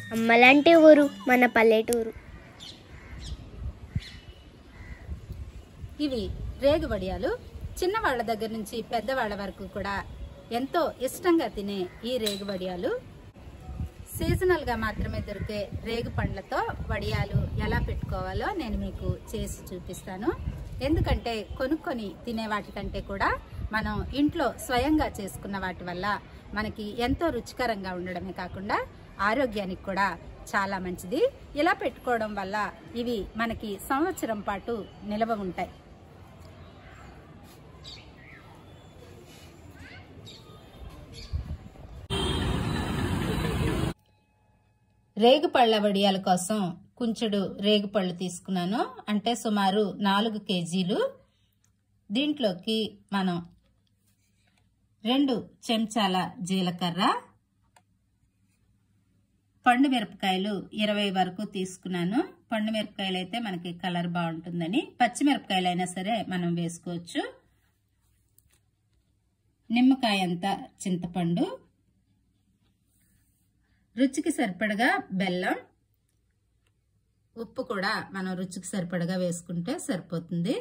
అమ్మలాంటి ఊరు మన పల్లెటూరు ఇవి రేగు వడియాలు చిన్నవాళ్ళ దగ్గర నుంచి పెద్దవాళ్ళ వరకు కూడా ఎంతో ఇష్టంగా తినే ఈ రేగు వడియాలు సీజనల్ గా మాత్రమే దొరికే రేగు పండ్లతో వడియాలు ఎలా పెట్టుకోవాలో నేను మీకు చేసి చూపిస్తాను ఎందుకంటే కొనుక్కొని తినే వాటికంటే కూడా మనం ఇంట్లో స్వయంగా చేసుకున్న వాటి వల్ల మనకి ఎంతో రుచికరంగా ఉండడమే కాకుండా ఆరోగ్యానికి కూడా చాలా మంచిది ఇలా పెట్టుకోవడం వల్ల ఇవి మనకి సంవత్సరం పాటు నిలవ ఉంటాయి రేగుపళ్ళ వడియాల కోసం కుంచెడు రేగుపళ్ళు తీసుకున్నాను అంటే సుమారు నాలుగు కేజీలు దీంట్లోకి మనం రెండు చెంచాల జీలకర్ర పండు మిరపకాయలు ఇరవై వరకు తీసుకున్నాను పండు మిరపకాయలు అయితే మనకి కలర్ బాగుంటుందని పచ్చిమిరపకాయలు అయినా సరే మనం వేసుకోవచ్చు నిమ్మకాయ అంత చింతపండు రుచికి సరిపడగా బెల్లం ఉప్పు కూడా మనం రుచికి సరిపడగా వేసుకుంటే సరిపోతుంది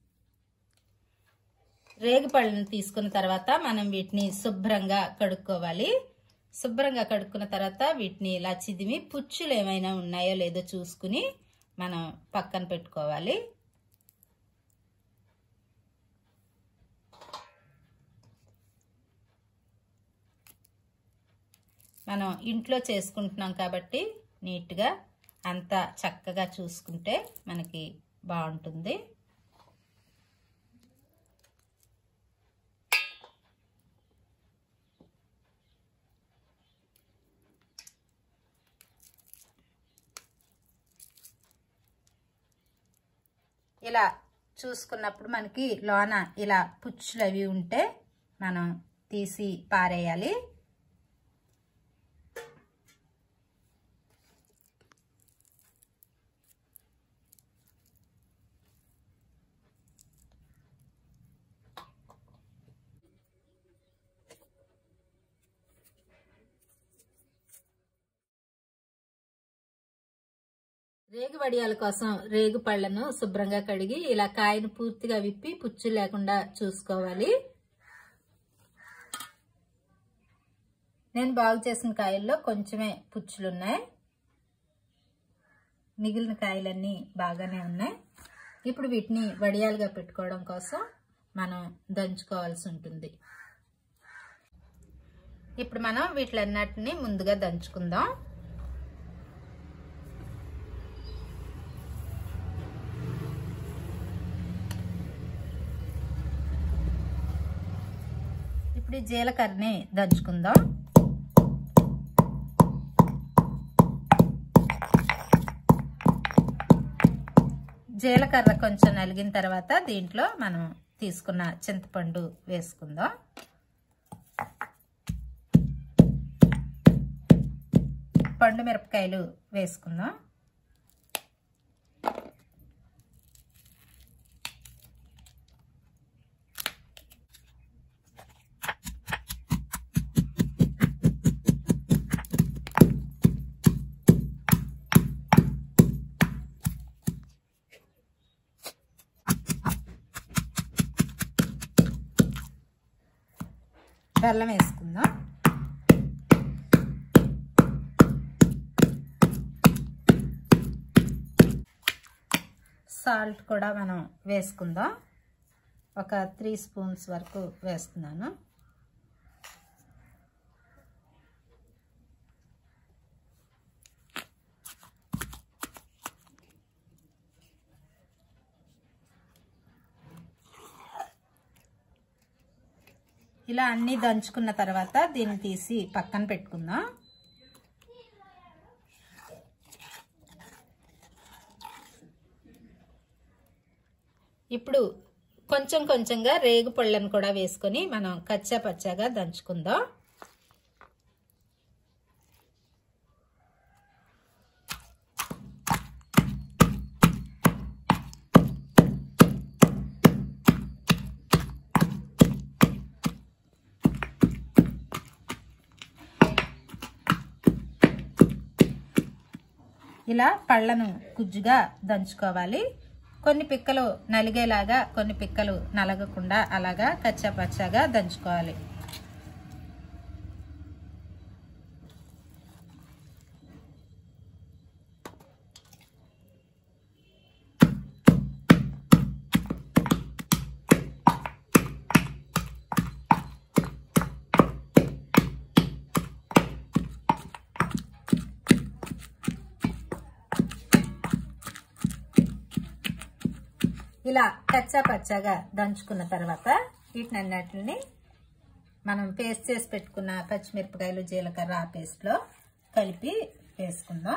రేగిపళ్ళను తీసుకున్న తర్వాత మనం వీటిని శుభ్రంగా కడుక్కోవాలి శుభ్రంగా కడుక్కున్న తర్వాత వీటిని ఇలా చిదిమి పుచ్చులు ఏమైనా ఉన్నాయో లేదో చూసుకుని మనం పక్కన పెట్టుకోవాలి మనం ఇంట్లో చేసుకుంటున్నాం కాబట్టి నీట్గా అంతా చక్కగా చూసుకుంటే మనకి బాగుంటుంది ఇలా చూసుకున్నప్పుడు మనకి లోన ఇలా పుచ్చులు అవి ఉంటే మనం తీసి పారేయాలి రేగు వడియాల కోసం రేగు పళ్ళను శుభ్రంగా కడిగి ఇలా కాయను పూర్తిగా విప్పి పుచ్చు లేకుండా చూసుకోవాలి నేను బాగు చేసిన కాయల్లో కొంచెమే పుచ్చులున్నాయి మిగిలిన కాయలన్నీ బాగానే ఉన్నాయి ఇప్పుడు వీటిని వడియాలుగా పెట్టుకోవడం కోసం మనం దంచుకోవాల్సి ఉంటుంది ఇప్పుడు మనం వీటిలన్నిటిని ముందుగా దంచుకుందాం ఇప్పుడు ఈ జీలకర్రని దంచుకుందాం జీలకర్ర కొంచెం నలిగిన తర్వాత దీంట్లో మనం తీసుకున్న చింతపండు వేసుకుందాం పండు మిరపకాయలు వేసుకుందాం బెల్లం వేసుకుందాం సాల్ట్ కూడా మనం వేసుకుందాం ఒక త్రీ స్పూన్స్ వరకు వేస్తున్నాను ఇలా అన్నీ దంచుకున్న తర్వాత దీన్ని తీసి పక్కన పెట్టుకుందాం ఇప్పుడు కొంచెం కొంచెంగా రేగు పళ్ళను కూడా వేసుకొని మనం కచ్చా పచ్చాగా దంచుకుందాం ఇలా పళ్ళను గుజ్జుగా దంచుకోవాలి కొన్ని పిక్కలు నలిగేలాగా కొన్ని పిక్కలు నలగకుండా అలాగా కచ్చా పచ్చాగా దంచుకోవాలి ఇలా కచ్చా పచ్చాగా దంచుకున్న తర్వాత వీటిని అన్నిటిని మనం పేస్ట్ చేసి పెట్టుకున్న పచ్చిమిరపకాయలు జీలకర్ర ఆ పేస్ట్లో కలిపి వేసుకుందాం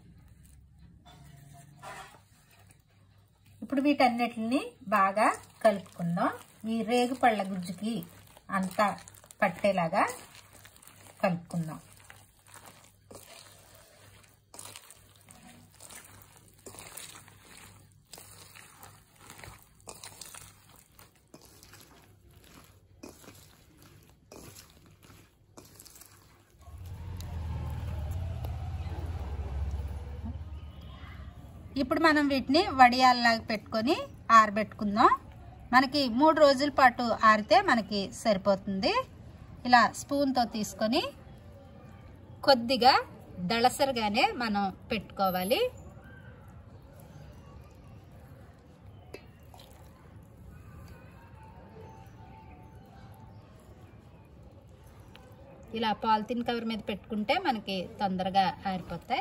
ఇప్పుడు వీటన్నిటిని బాగా కలుపుకుందాం ఈ రేగు పళ్ళ గుజ్జుకి అంతా పట్టేలాగా కలుపుకుందాం ఇప్పుడు మనం వీటిని వడియాల్లాగా పెట్టుకొని ఆరబెట్టుకుందాం మనకి మూడు రోజుల పాటు ఆరితే మనకి సరిపోతుంది ఇలా స్పూన్తో తీసుకొని కొద్దిగా దళసరిగానే మనం పెట్టుకోవాలి ఇలా పాలిథిన్ కవర్ మీద పెట్టుకుంటే మనకి తొందరగా ఆరిపోతాయి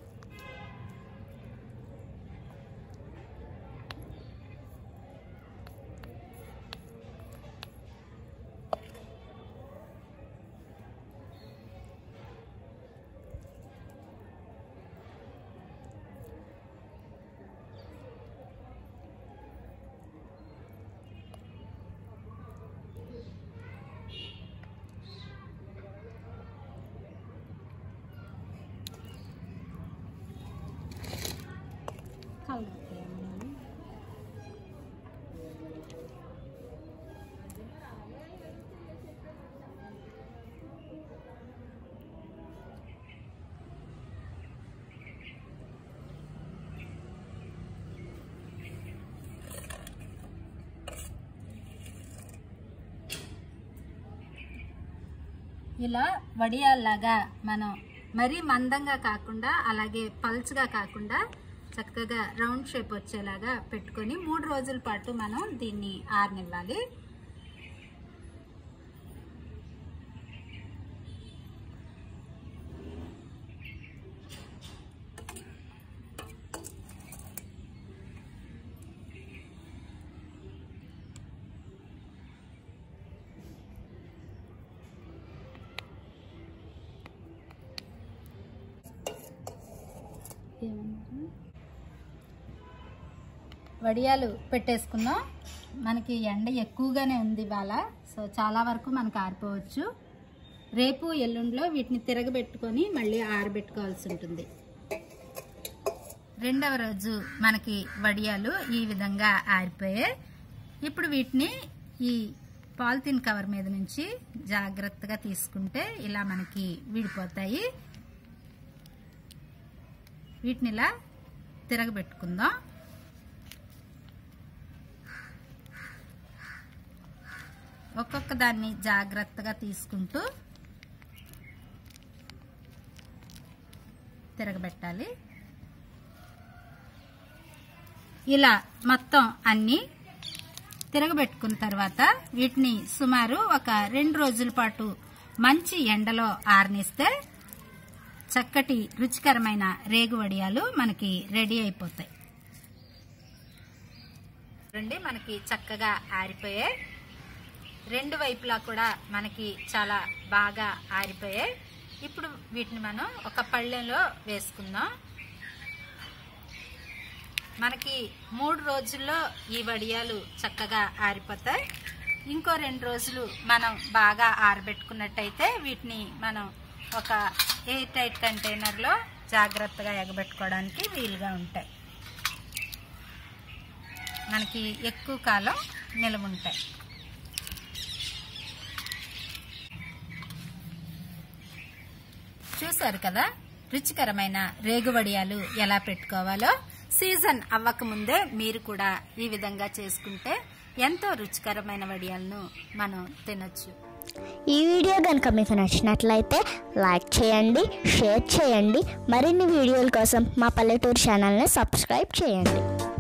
ఇలా వడియాల్లాగా మనం మరీ మందంగా కాకుండా అలాగే పల్చగా కాకుండా చక్కగా రౌండ్ షేప్ వచ్చేలాగా పెట్టుకొని మూడు రోజుల పాటు మనం దీన్ని ఆరనివ్వాలి వడియాలు పెట్టేసుకున్నాం మనకి ఎండ ఎక్కువగానే ఉంది ఇవాళ సో చాలా వరకు మనకు ఆరిపోవచ్చు రేపు ఎల్లుండిలో వీటిని తిరగబెట్టుకొని మళ్ళీ ఆరబెట్టుకోవాల్సి ఉంటుంది రెండవ రోజు మనకి వడియాలు ఈ విధంగా ఆరిపోయాయి ఇప్పుడు వీటిని ఈ పాలిథిన్ కవర్ మీద నుంచి జాగ్రత్తగా తీసుకుంటే ఇలా మనకి విడిపోతాయి వీటిని ఇలా తిరగబెట్టుకుందాం ఒక్కొక్క దాన్ని జాగ్రత్తగా తీసుకుంటూ తిరగబెట్టాలి ఇలా మొత్తం అన్ని తిరగబెట్టుకున్న తర్వాత వీటిని సుమారు ఒక రెండు రోజుల పాటు మంచి ఎండలో ఆరనిస్తే చక్కటి రుచికరమైన రేగు వడియాలు మనకి రెడీ అయిపోతాయి చూడండి మనకి చక్కగా ఆరిపోయాయి రెండు వైపులా కూడా మనకి చాలా బాగా ఆరిపోయాయి ఇప్పుడు వీటిని మనం ఒక పళ్ళెంలో వేసుకుందాం మనకి మూడు రోజుల్లో ఈ వడియాలు చక్కగా ఆరిపోతాయి ఇంకో రెండు రోజులు మనం బాగా ఆరబెట్టుకున్నట్టయితే వీటిని మనం ఒక ఎయిర్ టైట్ కంటైనర్లో జాగ్రత్తగా ఎగబెట్టుకోవడానికి వీలుగా ఉంటాయి మనకి ఎక్కువ కాలం నిలవ ఉంటాయి చూసారు కదా రుచికరమైన రేగు వడియాలు ఎలా పెట్టుకోవాలో సీజన్ అవ్వక ముందే మీరు కూడా ఈ విధంగా చేసుకుంటే ఎంతో రుచికరమైన వడియాలను మనం తినొచ్చు ఈ వీడియో కనుక మీకు నచ్చినట్లయితే లైక్ చేయండి షేర్ చేయండి మరిన్ని వీడియోల కోసం మా పల్లెటూరు ఛానల్ని సబ్స్క్రైబ్ చేయండి